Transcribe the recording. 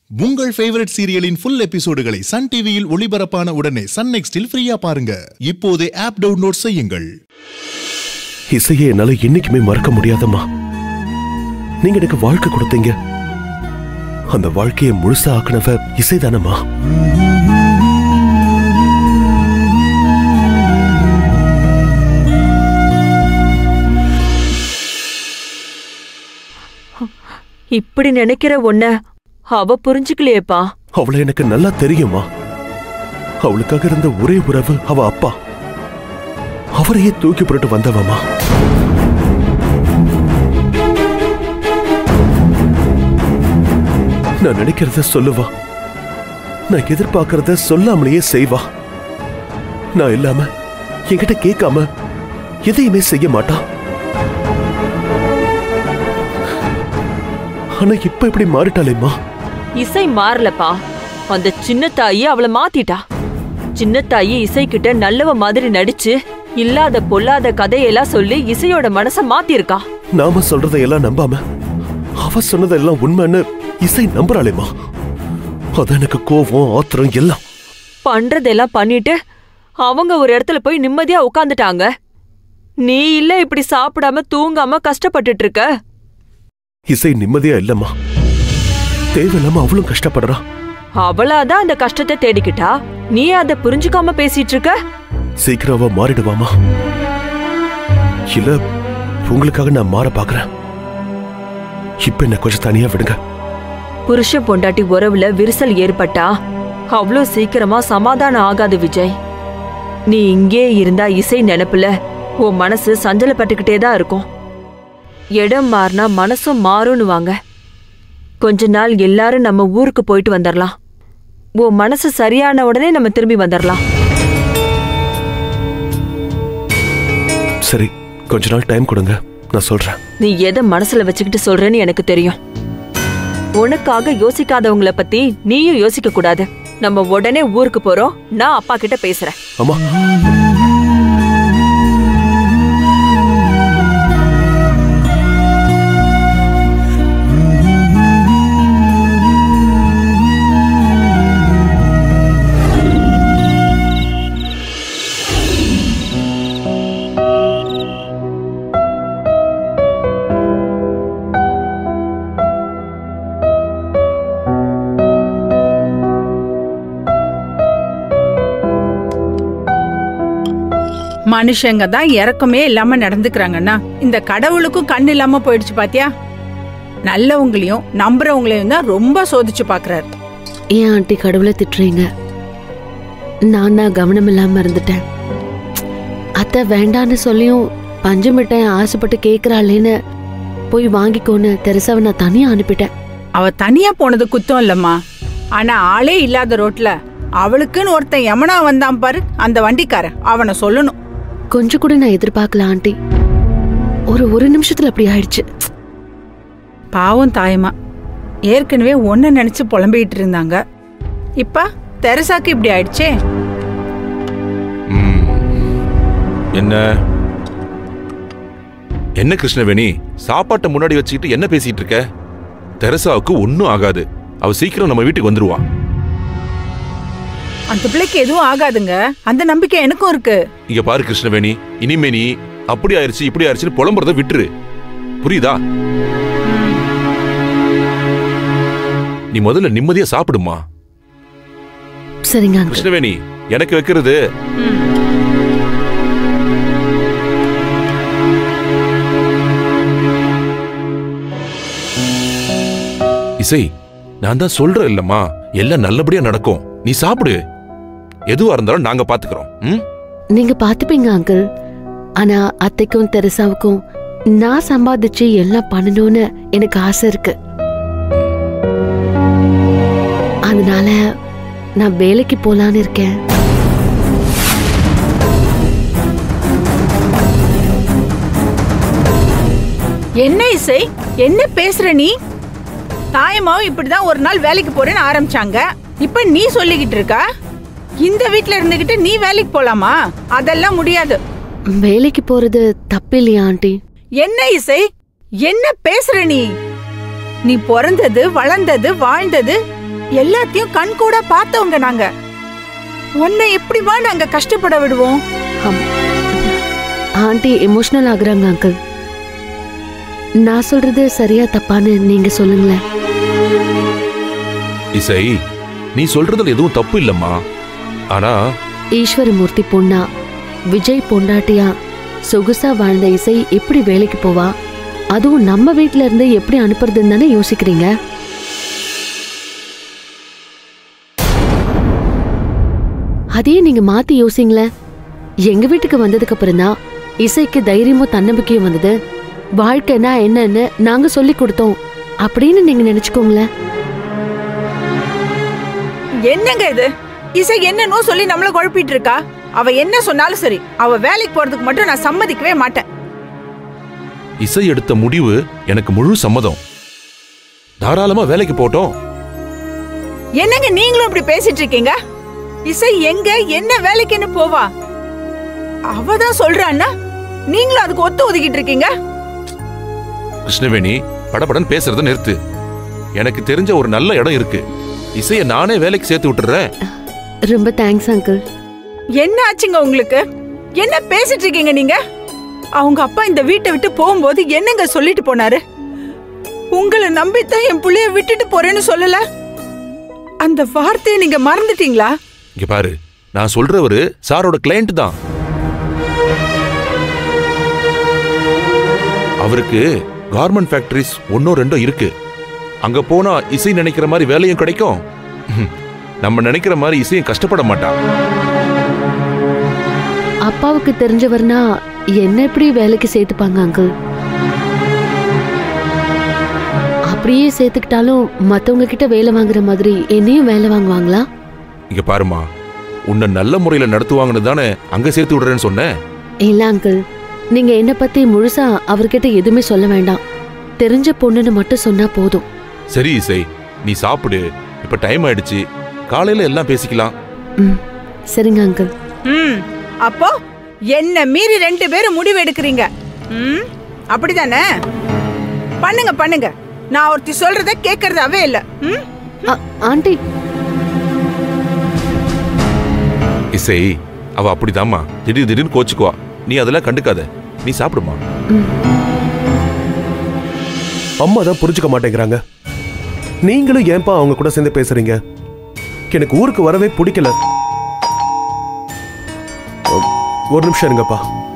உங்கள் ஃபேவரட் சீரியலின் ஃபுல் எபிசோடுகளை சன் டிவியில் ஒளிபரப்பான உடனே சன் நெக்ஸ்டில் ஃப்ரீயா பாருங்க இப்போதே ஆப் டவுன்லோட் செய்யுங்கள் இசையை என்னால என்னைக்குமே மறக்க முடியாதம்மா நீங்க எனக்கு வாழ்க்கை கொடுத்தீங்க அந்த வாழ்க்கையை முழுசா ஆக்குனவ இசைதானம்மா இப்படி நினைக்கிற உன்ன அவ புரிஞ்சுக்கலையேப்பா அவளை எனக்கு நல்லா தெரியுமா அவளுக்காக இருந்த ஒரே உறவு அவ அப்பா அவரையே தூக்கி புரட்டு வந்தவமா நான் நினைக்கிறத சொல்லுவா நான் எதிர்பார்க்கறத சொல்லாமலேயே செய்வா நான் இல்லாம என்கிட்ட கேட்காம எதையுமே செய்ய மாட்டா ஆனா இப்ப இப்படி மாறிட்டாளேம்மா இசை மாறலப்பா அந்த சின்ன தாயி அவளை மாத்திட்டா சின்ன தாயி இசை கிட்ட நல்லவ மாதிரி நடிச்சு இல்லாத பொல்லாத கதையெல்லாம் சொல்லி இசையோட மனச மாத்திருக்கா நாம சொல்றதையெல்லாம் நம்பாம அவ சொன்னதெல்லாம் உண்மைன்னு இசை நம்புறாளேம்மா அது எனக்கு கோவம் ஆத்திரம் எல்லாம் பண்றதெல்லாம் பண்ணிட்டு அவங்க ஒரு இடத்துல போய் நிம்மதியா உட்காந்துட்டாங்க நீ இல்ல இப்படி சாப்பிடாம தூங்காம கஷ்டப்பட்டுட்டு இருக்க இசை நிம்மதியா இல்லம்மா தேவையில்லாம அவளும் கஷ்டப்படுறா அவளாதான் அந்த கஷ்டத்தை தேடிக்கிட்டா நீ அத புரிஞ்சுக்காம பேசிட்டு இருக்க சீக்கிரம் அவ மாறிடுவாமா இல்ல உங்களுக்காக நான் மாற பாக்குறேன் இப்ப என்ன கொஞ்சம் தனியா விடுங்க புருஷ பொண்டாட்டி உறவுல விரிசல் ஏற்பட்டா அவ்வளோ சீக்கிரமா சமாதானம் ஆகாது விஜய் நீ இங்கே இருந்தா இசை நினைப்புல உன் மனசு சஞ்சலப்பட்டுக்கிட்டே தான் இருக்கும் இடம் மாறினா மனசும் மாறும்னுவாங்க கொஞ்ச நாள் எல்லாரும் நம்ம ஊருக்கு போயிட்டு வந்துடலாம் உன் மனசு சரியான உடனே நம்ம திரும்பி வந்துடலாம் சரி கொஞ்ச நாள் டைம் கொடுங்க நான் சொல்றேன் நீ எதை மனசுல வச்சுக்கிட்டு சொல்றேன்னு எனக்கு தெரியும் உனக்காக யோசிக்காதவங்கள பத்தி நீயும் யோசிக்க கூடாது நம்ம உடனே ஊருக்கு போறோம் நான் அப்பா கிட்ட பேசுறேன் அம்மா மனுஷங்க தான் இறக்கமே இல்லாம நடந்துக்கிறாங்கன்னா இந்த கடவுளுக்கும் கண் இல்லாம போயிடுச்சு பாத்தியா நல்லவங்களையும் நம்புறவங்களையும் தான் ரொம்ப சோதிச்சு பாக்குறாரு ஏன் ஆண்டி கடவுளை திட்டுறீங்க நான் தான் கவனம் இல்லாம இருந்துட்டேன் அத்தை வேண்டான்னு சொல்லியும் பஞ்சு மிட்டாய் ஆசைப்பட்டு கேக்குறாளேன்னு போய் வாங்கிக்கோன்னு தெரசாவை நான் தனியா அனுப்பிட்டேன் அவ தனியா போனது குத்தம் இல்லம்மா ஆனா ஆளே இல்லாத ரோட்ல அவளுக்குன்னு ஒருத்தன் யமனா வந்தான் பாரு அந்த வண்டிக்காரன் அவனை சொல்லணும் கொஞ்சம் கூட நான் எதிர்பார்க்கல ஆண்டி ஒரு ஒரு நிமிஷத்துல அப்படி ஆயிடுச்சு பாவம் தாயமா ஏற்கனவே ஒன்ன நினைச்சு புலம்பிட்டு இருந்தாங்க இப்ப தெரசாக்கு இப்படி ஆயிடுச்சே ம். என்ன என்ன கிருஷ்ணவேணி சாப்பாட்டை முன்னாடி வச்சுக்கிட்டு என்ன பேசிட்டு இருக்க தெரசாவுக்கு ஒன்னும் ஆகாது அவ சீக்கிரம் நம்ம வீட்டுக்கு வந்துருவா அந்த பிள்ளைக்கு எதுவும் ஆகாதுங்க அந்த நம்பிக்கை எனக்கும் இருக்கு இங்க பாரு கிருஷ்ணவேணி இனிமே நீ அப்படி ஆயிருச்சு இப்படி ஆயிருச்சுன்னு புலம்புறத விட்டுரு புரியுதா நீ முதல்ல நிம்மதியா சாப்பிடுமா சரிங்க அங்கிள் கிருஷ்ணவேணி எனக்கு வைக்கிறது இசை நான் தான் சொல்றேன் இல்லம்மா எல்லாம் நல்லபடியா நடக்கும் நீ சாப்பிடு எதுவா இருந்தாலும் நாங்க பாத்துக்கிறோம் ம் நீங்க பாத்துப்பீங்க அங்கிள் ஆனா அத்தைக்கும் தெரசாவுக்கும் நான் சம்பாதிச்சு எல்லாம் பண்ணணும்னு எனக்கு ஆசை இருக்கு அதனால நான் வேலைக்கு போலான்னு இருக்கேன் என்ன இசை என்ன பேசுற நீ தாயமாவும் இப்படிதான் ஒரு நாள் வேலைக்கு போறேன்னு ஆரம்பிச்சாங்க இப்ப நீ சொல்லிக்கிட்டு இருக்கா இந்த வீட்ல இருந்துகிட்டு நீ வேலைக்கு போலாமா அதெல்லாம் முடியாது வேலைக்கு போறது தப்பு இல்லையா ஆண்டி என்ன இசை என்ன பேசுற நீ நீ பிறந்தது வளர்ந்தது வாழ்ந்தது எல்லாத்தையும் கண் கூட பார்த்தவங்க நாங்க உன்னை எப்படிமா நாங்க கஷ்டப்பட விடுவோம் ஆம். ஆண்டி எமோஷனல் ஆகுறாங்க அங்கிள் நான் சொல்றது சரியா தப்பான்னு நீங்க சொல்லுங்களேன் இசை நீ சொல்றதுல எதுவும் தப்பு இல்லம்மா ஆனா ஈஸ்வரமூர்த்தி பொண்ணா விஜய் பொண்டாட்டியா சொகுசா வாழ்ந்த இசை எப்படி வேலைக்கு போவா அதுவும் நம்ம வீட்ல இருந்து எப்படி அனுப்புறதுன்னு தானே யோசிக்கிறீங்க அதையே நீங்க மாத்தி யோசிங்களேன் எங்க வீட்டுக்கு வந்ததுக்கு அப்புறம் தான் இசைக்கு தைரியமும் தன்னம்பிக்கையும் வந்தது வாழ்க்கைனா என்னன்னு நாங்க சொல்லி கொடுத்தோம் அப்படின்னு நீங்க நினைச்சுக்கோங்களேன் என்னங்க இது இசை என்னன்னோ சொல்லி நம்மள குழப்பிட்டு இருக்கா அவ என்ன சொன்னாலும் சரி அவ வேலைக்கு போறதுக்கு மட்டும் நான் சம்மதிக்கவே மாட்டேன் இசை எடுத்த முடிவு எனக்கு முழு சம்மதம் தாராளமா வேலைக்கு போட்டோம் என்னங்க நீங்களும் இப்படி பேசிட்டு இருக்கீங்க இசை எங்க என்ன வேலைக்குன்னு போவா அவ தான் சொல்றான்னா நீங்களும் அதுக்கு ஒத்து ஒதுக்கிட்டு இருக்கீங்க கிருஷ்ணவேணி படபடன் பேசுறத நிறுத்து எனக்கு தெரிஞ்ச ஒரு நல்ல இடம் இருக்கு இசைய நானே வேலைக்கு சேர்த்து விட்டுறேன் ரொம்ப தேங்க்ஸ் அங்கிள் என்ன ஆச்சுங்க உங்களுக்கு என்ன பேசிட்டு இருக்கீங்க நீங்க அவங்க அப்பா இந்த வீட்டை விட்டு போகும்போது என்னங்க சொல்லிட்டு போனாரு உங்களை நம்பித்தான் என் புள்ளைய விட்டுட்டு போறேன்னு சொல்லல அந்த வார்த்தையை நீங்க மறந்துட்டீங்களா இங்க பாரு நான் சொல்றவரு சாரோட கிளையண்ட் தான் அவருக்கு கார்மெண்ட் ஃபேக்டரிஸ் ஒன்னோ ரெண்டோ இருக்கு அங்க போனா இசை நினைக்கிற மாதிரி வேலையும் கிடைக்கும் ம்ஹும். நம்ம நினைக்கிற மாதிரி இசையும் கஷ்டப்பட மாட்டான் அப்பாவுக்கு தெரிஞ்சவர்னா என்ன எப்படி வேலைக்கு சேர்த்துப்பாங்க அங்கிள் அப்படியே சேர்த்துக்கிட்டாலும் மத்தவங்க கிட்ட வேலை வாங்குற மாதிரி என்னையும் வேலை வாங்குவாங்களா இங்க பாருமா உன்னை நல்ல முறையில நடத்துவாங்கன்னு தானே அங்க சேர்த்து விடுறேன்னு சொன்னேன் இல்ல அங்கிள் நீங்க என்ன பத்தி முழுசா அவர்கிட்ட எதுவுமே சொல்ல வேண்டாம் தெரிஞ்ச பொண்ணுன்னு மட்டும் சொன்னா போதும் சரி இசை நீ சாப்பிடு இப்ப டைம் ஆயிடுச்சு காலையில எல்லாம் பேசிக்கலாம் ம் சரிங்க அங்கிள் ம் அப்போ என்ன மீறி ரெண்டு பேரும் முடிவு எடுக்கிறீங்க ம் அப்படிதானே பண்ணுங்க பண்ணுங்க நான் ஒருத்தி சொல்றத கேட்கறதாவே இல்ல ம் ஆ- ஆண்டி இசை அவ அப்படிதாம்மா திடீர் திடீர்னு கோச்சுக்குவா நீ அதெல்லாம் கண்டுக்காத நீ சாப்பிடுமா அம்மா தான் புரிஞ்சுக்க மாட்டேங்கிறாங்க நீங்களும் ஏன்பா அவங்க கூட சேர்ந்து பேசுறீங்க எனக்கு ஊருக்கு வரவே பிடிக்கல ஒரு நிமிஷம் இருங்கப்பா